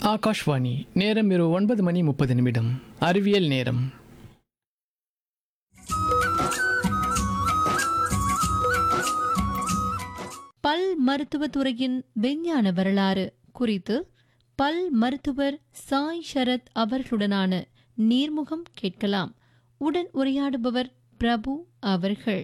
ஆகாஷ்வாணி நேரம் இரவு ஒன்பது மணி முப்பது நிமிடம் அறிவியல் நேரம் பல் மருத்துவத்துறையின் விஞ்ஞான வரலாறு குறித்து பல் மருத்துவர் சாய் சரத் அவர்களுடனான நீர்முகம் கேட்கலாம் உடன் உரையாடுபவர் பிரபு அவர்கள்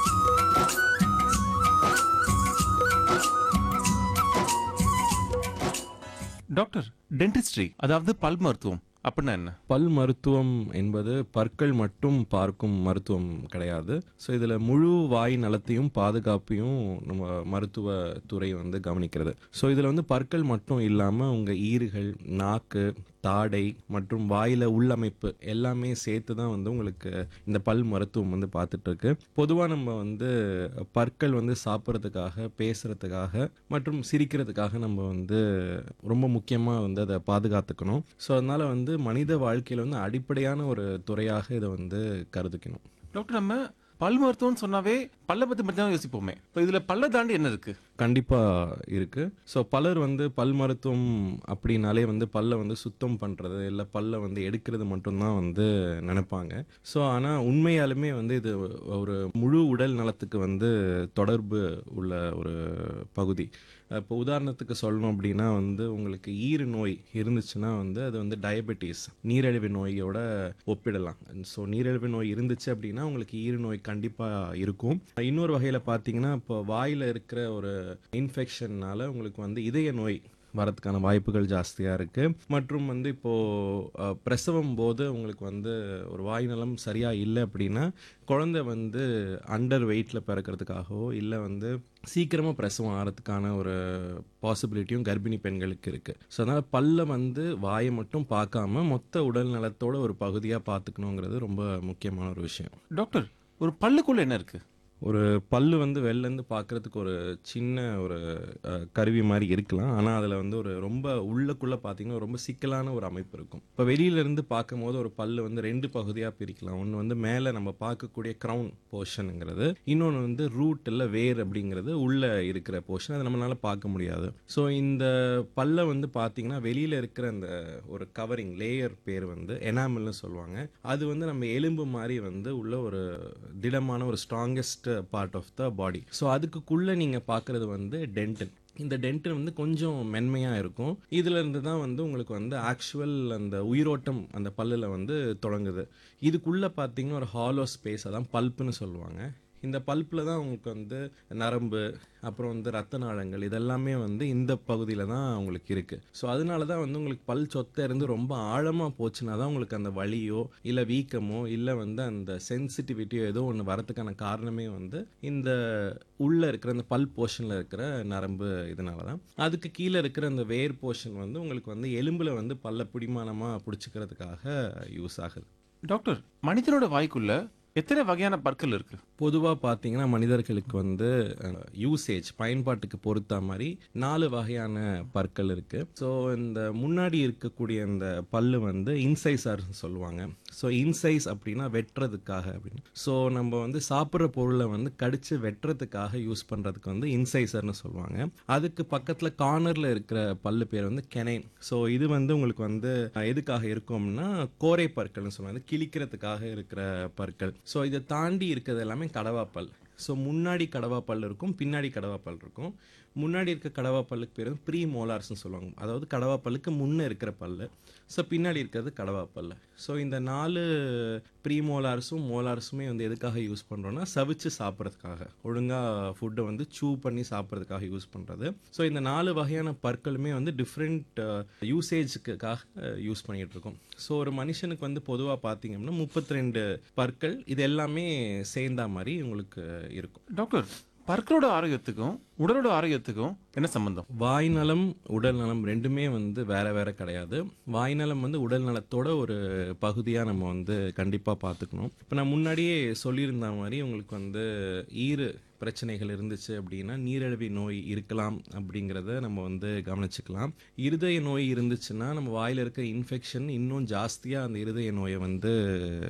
டாக்டர் டென்டிஸ்ட்ரி அதாவது பல் மருத்துவம் அப்படின்னா என்ன பல் மருத்துவம் என்பது பற்கள் மட்டும் பார்க்கும் மருத்துவம் கிடையாது ஸோ இதில் முழு வாய் நலத்தையும் பாதுகாப்பையும் நம்ம மருத்துவ துறை வந்து கவனிக்கிறது ஸோ இதில் வந்து பற்கள் மட்டும் இல்லாமல் உங்கள் ஈறுகள் நாக்கு தாடை மற்றும் வாயில உள்ளமைப்பு எல்லாமே சேர்த்து தான் வந்து உங்களுக்கு இந்த பல் மருத்துவம் வந்து பார்த்துட்டு இருக்கு பொதுவாக நம்ம வந்து பற்கள் வந்து சாப்பிட்றதுக்காக பேசுறதுக்காக மற்றும் சிரிக்கிறதுக்காக நம்ம வந்து ரொம்ப முக்கியமாக வந்து அதை பாதுகாத்துக்கணும் ஸோ அதனால வந்து மனித வாழ்க்கையில் வந்து அடிப்படையான ஒரு துறையாக இதை வந்து கருதிக்கணும் டாக்டர் நம்ம பல் மருத்துவம்னு சொன்னாவே பல்ல பத்தி மட்டும் தான் யோசிப்போமே இப்போ இதுல பல்ல தாண்டி என்ன இருக்கு கண்டிப்பாக இருக்குது ஸோ பலர் வந்து பல் மருத்துவம் அப்படின்னாலே வந்து பல்லை வந்து சுத்தம் பண்ணுறது இல்லை பல்லை வந்து எடுக்கிறது மட்டும்தான் வந்து நினைப்பாங்க ஸோ ஆனால் உண்மையாலுமே வந்து இது ஒரு முழு உடல் நலத்துக்கு வந்து தொடர்பு உள்ள ஒரு பகுதி இப்போ உதாரணத்துக்கு சொல்லணும் அப்படின்னா வந்து உங்களுக்கு ஈறு நோய் இருந்துச்சுன்னா வந்து அது வந்து டயபெட்டிஸ் நீரிழிவு நோயோட ஒப்பிடலாம் ஸோ நீரிழிவு நோய் இருந்துச்சு அப்படின்னா உங்களுக்கு ஈறு நோய் கண்டிப்பாக இருக்கும் இன்னொரு வகையில் பார்த்தீங்கன்னா இப்போ வாயில் இருக்கிற ஒரு இன்ஃபெக்ஷன்னால உங்களுக்கு வந்து இதய நோய் வரதுக்கான வாய்ப்புகள் ஜாஸ்தியாக இருக்குது மற்றும் வந்து இப்போது பிரசவம் போது உங்களுக்கு வந்து ஒரு வாய் நலம் சரியாக இல்லை அப்படின்னா குழந்தை வந்து அண்டர் வெயிட்டில் பிறக்கிறதுக்காகவோ இல்லை வந்து சீக்கிரமாக பிரசவம் ஆகிறதுக்கான ஒரு பாசிபிலிட்டியும் கர்ப்பிணி பெண்களுக்கு இருக்குது ஸோ அதனால் பல்ல வந்து வாயை மட்டும் பார்க்காம மொத்த உடல் நலத்தோட ஒரு பகுதியாக பார்த்துக்கணுங்கிறது ரொம்ப முக்கியமான ஒரு விஷயம் டாக்டர் ஒரு பல்லுக்குள்ள என்ன இருக்கு ஒரு பல்லு வந்து வெளிலேருந்து பார்க்குறதுக்கு ஒரு சின்ன ஒரு அஹ், கருவி மாதிரி இருக்கலாம் ஆனால் அதில் வந்து ஒரு ரொம்ப உள்ளுக்குள்ளே பார்த்தீங்கன்னா ரொம்ப சிக்கலான ஒரு அமைப்பு இருக்கும் இப்போ வெளியிலேருந்து பார்க்கும்போது ஒரு பல்லு வந்து ரெண்டு பகுதியாக பிரிக்கலாம் ஒன்று வந்து மேலே நம்ம பார்க்கக்கூடிய க்ரௌன் போர்ஷனுங்கிறது இன்னொன்று வந்து ரூட் இல்லை வேர் அப்படிங்கிறது உள்ளே இருக்கிற போர்ஷன் அதை நம்மளால பார்க்க முடியாது ஸோ இந்த பல்லை வந்து பார்த்தீங்கன்னா வெளியில் இருக்கிற அந்த ஒரு கவரிங் லேயர் பேர் வந்து எனாமல்னு சொல்லுவாங்க அது வந்து நம்ம எலும்பு மாதிரி வந்து உள்ள ஒரு திடமான ஒரு strongest part of the body so அதுக்குள்ளே நீங்கள் பார்க்குறது வந்து டென்டன் இந்த டென்டன் வந்து கொஞ்சம் மென்மையாக இருக்கும் இதுல இருந்து தான் வந்து உங்களுக்கு வந்து ஆக்சுவல் அந்த உயிரோட்டம் அந்த பல்லில் வந்து தொடங்குது இதுக்குள்ளே பார்த்தீங்கன்னா ஒரு ஹாலோ ஸ்பேஸ் அதான் பல்ப்புன்னு சொல்லுவாங்க இந்த பல்ப்பில் தான் உங்களுக்கு வந்து நரம்பு அப்புறம் வந்து ரத்த நாளங்கள் இதெல்லாமே வந்து இந்த பகுதியில் தான் உங்களுக்கு இருக்குது ஸோ அதனால தான் வந்து உங்களுக்கு பல் சொத்தை இருந்து ரொம்ப ஆழமாக போச்சுன்னா தான் உங்களுக்கு அந்த வலியோ இல்லை வீக்கமோ இல்லை வந்து அந்த சென்சிட்டிவிட்டியோ ஏதோ ஒன்று வரதுக்கான காரணமே வந்து இந்த உள்ளே இருக்கிற அந்த பல் போர்ஷனில் இருக்கிற நரம்பு இதனால தான் அதுக்கு கீழே இருக்கிற அந்த வேர் போர்ஷன் வந்து உங்களுக்கு வந்து எலும்பில் வந்து பல்ல பிடிமானமாக பிடிச்சிக்கிறதுக்காக யூஸ் ஆகுது டாக்டர் மனிதனோட வாய்க்குள்ள எத்தனை வகையான பற்கள் இருக்கு பொதுவாக பார்த்தீங்கன்னா மனிதர்களுக்கு வந்து யூசேஜ் பயன்பாட்டுக்கு பொறுத்த மாதிரி நாலு வகையான பற்கள் இருக்குது ஸோ இந்த முன்னாடி இருக்கக்கூடிய இந்த பல்லு வந்து இன்சைஸர் சொல்லுவாங்க ஸோ இன்சைஸ் அப்படின்னா வெட்டுறதுக்காக அப்படின்னு ஸோ நம்ம வந்து சாப்பிட்ற பொருளை வந்து கடிச்சு வெட்டுறதுக்காக யூஸ் பண்ணுறதுக்கு வந்து இன்சைசர்னு சொல்லுவாங்க அதுக்கு பக்கத்தில் கார்னரில் இருக்கிற பல்லு பேர் வந்து கெனைன் ஸோ இது வந்து உங்களுக்கு வந்து அஹ், எதுக்காக இருக்கும்னா கோரை பற்கள்னு சொல்லுவாங்க கிழிக்கிறதுக்காக இருக்கிற பற்கள் ஸோ இதை தாண்டி இருக்கிறது எல்லாமே கடவாப்பல் ஸோ முன்னாடி கடவாப்பல் இருக்கும் பின்னாடி கடவாப்பல் இருக்கும் முன்னாடி இருக்க கடவாப்பல்லுக்கு பேர் ப்ரீ மோலார்ஸ்னு சொல்லுவாங்க அதாவது கடவாப்பல்லுக்கு முன்னே இருக்கிற பல்லு ஸோ பின்னாடி இருக்கிறது கடவாப்பல் ஸோ இந்த நாலு ப்ரீ மோலார்ஸும் மோலார்ஸுமே வந்து எதுக்காக யூஸ் பண்ணுறோன்னா சவிச்சு சாப்பிட்றதுக்காக ஒழுங்காக ஃபுட்டை வந்து சூ பண்ணி சாப்பிட்றதுக்காக யூஸ் பண்ணுறது ஸோ இந்த நாலு வகையான பற்களுமே வந்து டிஃப்ரெண்ட் யூசேஜுக்காக யூஸ் பண்ணிகிட்டு இருக்கோம் ஸோ ஒரு மனுஷனுக்கு வந்து பொதுவாக பார்த்தீங்கன்னா முப்பத்தி ரெண்டு பற்கள் இது எல்லாமே சேர்ந்தா மாதிரி உங்களுக்கு இருக்கும் டாக்டர் பற்களோட ஆரோக்கியத்துக்கும் உடலோட ஆரோக்கியத்துக்கும் என்ன சம்பந்தம் வாய் நலம் உடல் நலம் ரெண்டுமே வந்து வேற வேற கிடையாது வாய் நலம் வந்து உடல் நலத்தோட ஒரு பகுதியாக நம்ம வந்து கண்டிப்பாக பார்த்துக்கணும் இப்போ நான் முன்னாடியே சொல்லியிருந்த மாதிரி உங்களுக்கு வந்து ஈறு பிரச்சனைகள் இருந்துச்சு அப்படின்னா நீரிழிவு நோய் இருக்கலாம் அப்படிங்கிறத நம்ம வந்து கவனிச்சுக்கலாம் இருதய நோய் இருந்துச்சுன்னா நம்ம வாயில் இருக்க இன்ஃபெக்ஷன் இன்னும் ஜாஸ்தியாக அந்த இருதய நோயை வந்து